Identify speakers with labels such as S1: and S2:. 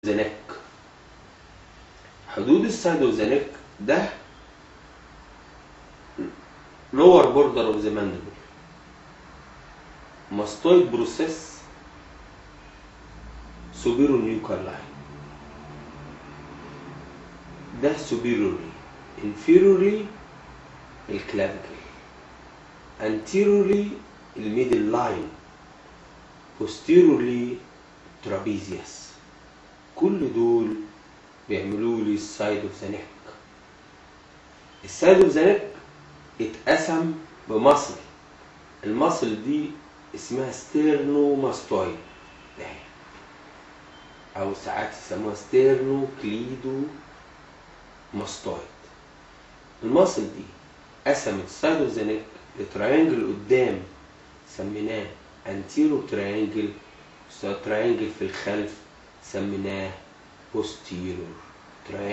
S1: ذا نيك حدود السايد اوف ذا نيك ده lower border of the mandible mastoid process superior nuchal line ده superiorly inferiorly الكلافيكل anteriorly الميدل لاين posteriorly trapezius كل دول بيعملوا لي السايد اوف ذا نيك السايد اوف ذا نيك اتقسم بمصل المصل دي اسمها ستيرنو ماستويد او ساعات يسموها ستيرنو كليدو ماستويد المصل دي قسمت السايد اوف ذا نيك لتراينجل قدام سميناه انتيرو تراينجل تراينجل في الخلف سميناه بوستيرور تراينجل